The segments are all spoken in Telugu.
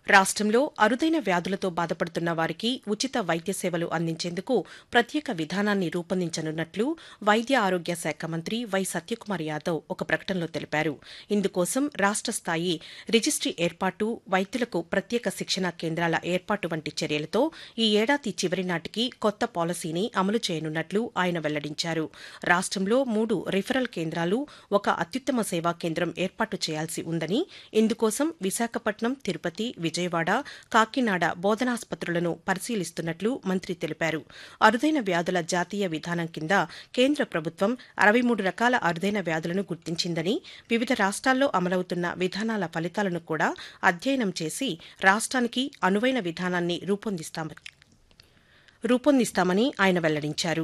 రాష్ట్రంలో అరుదైన వ్యాధులతో బాధపడుతున్న వారికి ఉచిత వైద్య సేవలు అందించేందుకు ప్రత్యేక విధానాన్ని రూపొందించనున్నట్లు వైద్య ఆరోగ్య శాఖ మంత్రి వై సత్యకుమార్ యాదవ్ ఒక ప్రకటనలో తెలిపారు ఇందుకోసం రాష్ట్ర స్థాయి రిజిస్ట్రీ ఏర్పాటు వైద్యులకు ప్రత్యేక శిక్షణా కేంద్రాల ఏర్పాటు వంటి చర్యలతో ఈ ఏడాది చివరి నాటికి కొత్త పాలసీని అమలు చేయనున్నట్లు ఆయన వెల్లడించారు రాష్ట్రంలో మూడు రిఫరల్ కేంద్రాలు ఒక అత్యుత్తమ సేవా కేంద్రం ఏర్పాటు చేయాల్సి ఉందని ఇందుకోసం విశాఖపట్నం తిరుపతి విజయవాడ కాకినాడ బోధనాసుపత్రులను పరిశీలిస్తున్నట్లు మంత్రి తెలిపారు అరుదైన వ్యాధుల జాతీయ విధానం కింద కేంద్ర ప్రభుత్వం అరవై మూడు రకాల అరుదైన వ్యాధులను గుర్తించిందని వివిధ రాష్ట్రాల్లో అమలవుతున్న విధానాల ఫలితాలను కూడా అధ్యయనం చేసి రాష్ట్రానికి అనువైన విధానాన్ని రూపొందిస్తామని రూపొందిస్తామని ఆయన వెల్లడించారు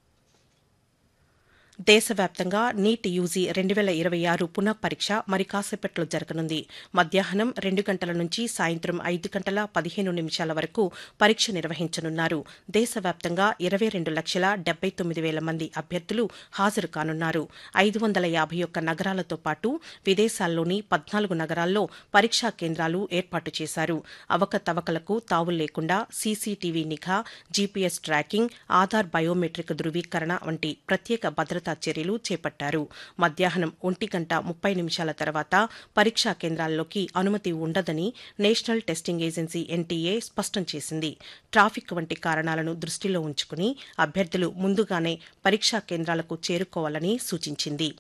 దేశవ్యాప్తంగా నీట్ యూజీ రెండు వేల ఇరవై ఆరు పునః పరీక్ష మరి కాసేపట్లో జరగనుంది మధ్యాహ్నం రెండు గంటల నుంచి సాయంత్రం ఐదు గంటల పదిహేను నిమిషాల వరకు పరీక్ష నిర్వహించనున్నారు దేశవ్యాప్తంగా ఇరవై రెండు లక్షల డెబ్బై తొమ్మిది వేల మంది అభ్యర్థులు హాజరు కానున్నారు ఐదు వందల యాభై ఒక్క నగరాలతో పాటు విదేశాల్లోని పద్నాలుగు నగరాల్లో పరీక్షా కేంద్రాలు ఏర్పాటు చేశారు అవకతవకలకు తావు లేకుండా సీసీటీవీ నిఘా జీపీఎస్ ట్రాకింగ్ ఆధార్ బయోమెట్రిక్ ధృవీకరణ వంటి ప్రత్యేక భద్రతా చర్యలు చేపట్టారు మధ్యాహ్నం ఒంటి గంట ముప్పై నిమిషాల తర్వాత పరీక్షా కేంద్రాల్లోకి అనుమతి ఉండదని నేషనల్ టెస్టింగ్ ఏజెన్సీ ఎన్టీఏ స్పష్టం చేసింది ట్రాఫిక్ వంటి కారణాలను దృష్టిలో ఉంచుకుని అభ్యర్థులు ముందుగానే పరీక్షా కేంద్రాలకు చేరుకోవాలని సూచించింది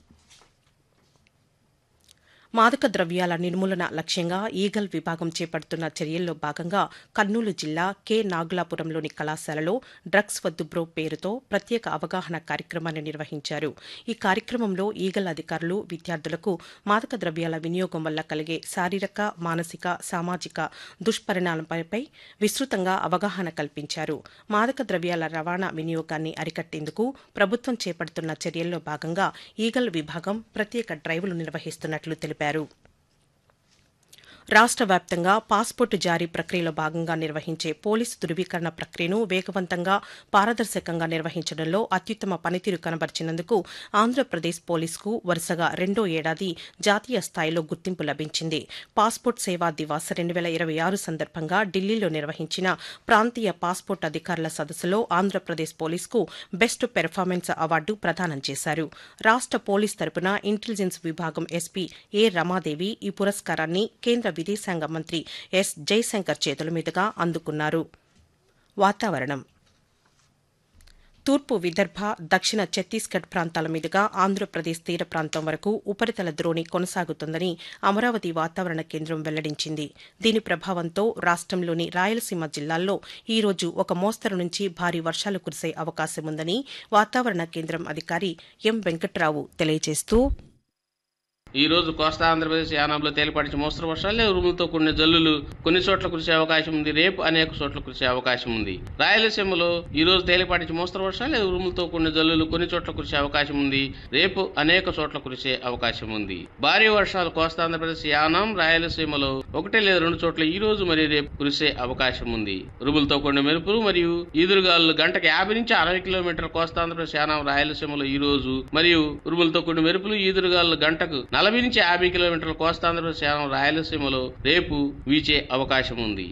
మాదక ద్రవ్యాల నిర్మూలన లక్ష్యంగా ఈగల్ విభాగం చేపడుతున్న చర్యల్లో భాగంగా కర్నూలు జిల్లా కె నాగులాపురంలోని కళాశాలలో డ్రగ్స్ వద్దు బ్రో పేరుతో ప్రత్యేక అవగాహన కార్యక్రమాన్ని నిర్వహించారు ఈ కార్యక్రమంలో ఈగల్ అధికారులు విద్యార్థులకు మాదక ద్రవ్యాల వినియోగం వల్ల కలిగే శారీరక మానసిక సామాజిక దుష్పరిణామాలపై విస్తృతంగా అవగాహన కల్పించారు మాదక ద్రవ్యాల రవాణా వినియోగాన్ని అరికట్టేందుకు ప్రభుత్వం చేపడుతున్న చర్యల్లో భాగంగా ఈగల్ విభాగం ప్రత్యేక డ్రైవ్లు నిర్వహిస్తున్నట్లు తెలిపారు రాష్ట్ర వ్యాప్తంగా పాస్పోర్టు జారీ ప్రక్రియలో భాగంగా నిర్వహించే పోలీసు ధృవీకరణ ప్రక్రియను వేగవంతంగా పారదర్శకంగా నిర్వహించడంలో అత్యుత్తమ పనితీరు కనబర్చినందుకు ఆంధ్రప్రదేశ్ పోలీసుకు వరుసగా రెండో ఏడాది జాతీయ స్థాయిలో గుర్తింపు లభించింది పాస్పోర్ట్ సేవా దివాస్ రెండు వేల ఇరవై ఆరు సందర్భంగా ఢిల్లీలో నిర్వహించిన ప్రాంతీయ పాస్పోర్ట్ అధికారుల సదస్సులో ఆంధ్రప్రదేశ్ పోలీసుకు బెస్ట్ పెర్ఫార్మెన్స్ అవార్డు ప్రదానం చేశారు రాష్ట్ర పోలీస్ తరపున ఇంటెలిజెన్స్ విభాగం ఎస్పీ ఏ రమాదేవి ఈ పురస్కారాన్ని కేంద్ర విదేశాంగ మంత్రి ఎస్ జైశంకర్ చేతుల మీదుగా అందుకున్నారు వాతావరణం తూర్పు విదర్భ దక్షిణ ఛత్తీస్గఢ్ ప్రాంతాల మీదుగా ఆంధ్రప్రదేశ్ తీర ప్రాంతం వరకు ఉపరితల ద్రోణి కొనసాగుతుందని అమరావతి వాతావరణ కేంద్రం వెల్లడించింది దీని ప్రభావంతో రాష్ట్రంలోని రాయలసీమ జిల్లాల్లో ఈ రోజు ఒక మోస్తరు నుంచి భారీ వర్షాలు కురిసే అవకాశముందని వాతావరణ కేంద్రం అధికారి ఎం వెంకట్రావు తెలియజేస్తూ ఈ రోజు కోస్తా ఆంధ్రప్రదేశ్ యానాంలో తేలిపాటి మోస్తరు వర్షాలు ఉరుములతో కూడిన జల్లులు కొన్ని చోట్ల కురిసే అవకాశం ఉంది రేపు అనేక చోట్ల కురిసే అవకాశం ఉంది రాయలసీమలో ఈ రోజు తేలిపాటి మోస్తరు వర్షాలు ఉరుములతో కూడిన జల్లులు కొన్ని చోట్ల కురిసే అవకాశం ఉంది రేపు అనేక చోట్ల కురిసే అవకాశం ఉంది భారీ వర్షాలు కోస్తా ఆంధ్రప్రదేశ్ యానాం రాయలసీమలో ఒకటి లేదా రెండు చోట్ల ఈ రోజు మరియు రేపు కురిసే అవకాశం ఉంది ఉరుములతో కూడిన మెరుపులు మరియు ఈదురుగాలు గంటకు యాభై నుంచి అరవై కిలోమీటర్ల కోస్తా ఆంధ్రప్రదేశ్ యానాం రాయలసీమలో ఈ రోజు మరియు ఉరుములతో కూడిన మెరుపులు ఈదురుగాలు గంటకు నలభై నుంచి యాభై కిలోమీటర్ల కోస్తాంధ్రప్రదేశ్ యానం రాయలసీమలో రేపు వీచే అవకాశం ఉంది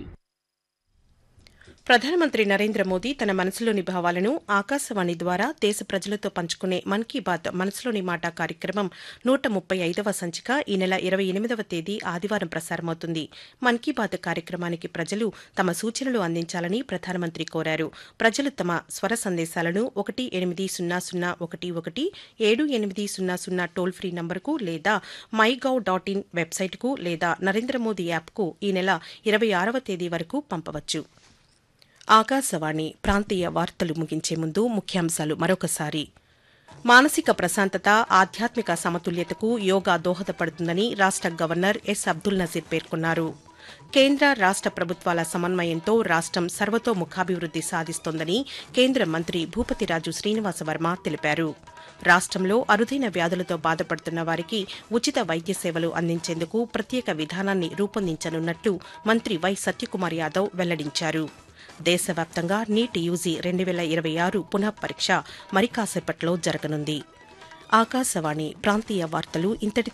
ప్రధానమంత్రి నరేంద్ర మోదీ తన మనసులోని భావాలను ఆకాశవాణి ద్వారా దేశ ప్రజలతో పంచుకునే మన్ కీ బాత్ మనసులోని మాట కార్యక్రమం నూట ముప్పై ఐదవ సంచిక ఈ నెల ఇరవై ఎనిమిదవ తేదీ ఆదివారం ప్రసారమవుతుంది మన్ కీ బాత్ కార్యక్రమానికి ప్రజలు తమ సూచనలు అందించాలని ప్రధానమంత్రి కోరారు ప్రజలు తమ స్వర సందేశాలను ఒకటి ఎనిమిది సున్నా సున్నా ఒకటి ఒకటి ఏడు ఎనిమిది సున్నా సున్నా టోల్ ఫ్రీ నంబర్కు లేదా మై గవ్ డాట్ ఇన్ వెబ్సైట్కు లేదా నరేంద్ర మోదీ యాప్కు ఈ నెల ఇరవై ఆరవ తేదీ వరకు పంపవచ్చు ఆకాశవాణి ప్రాంతీయ వార్తలు ముగించే ముందు ముఖ్యాంశాలు మరొకసారి మానసిక ప్రశాంతత ఆధ్యాత్మిక సమతుల్యతకు యోగా దోహదపడుతుందని రాష్ట గవర్నర్ ఎస్ అబ్దుల్ నజీర్ పేర్కొన్నారు కేంద్ర రాష్ట ప్రభుత్వాల సమన్వయంతో రాష్టం సర్వతోముఖాభివృద్ది సాధిస్తోందని కేంద్ర మంత్రి భూపతిరాజు శ్రీనివాసవర్మ తెలిపారు రాష్టంలో అరుదైన వ్యాధులతో బాధపడుతున్న వారికి ఉచిత వైద్య సేవలు అందించేందుకు ప్రత్యేక విధానాన్ని రూపొందించనున్నట్లు మంత్రి వై సత్యకుమార్ యాదవ్ వెల్లడించారు దేశవ్యాప్తంగా నీట్ యూజీ రెండు వేల ఇరవై ఆరు పునః పరీక్ష మరి కాసేపట్లో జరగనుంది ఆకాశవాణి ప్రాంతీయ వార్తలు ఇంతటితో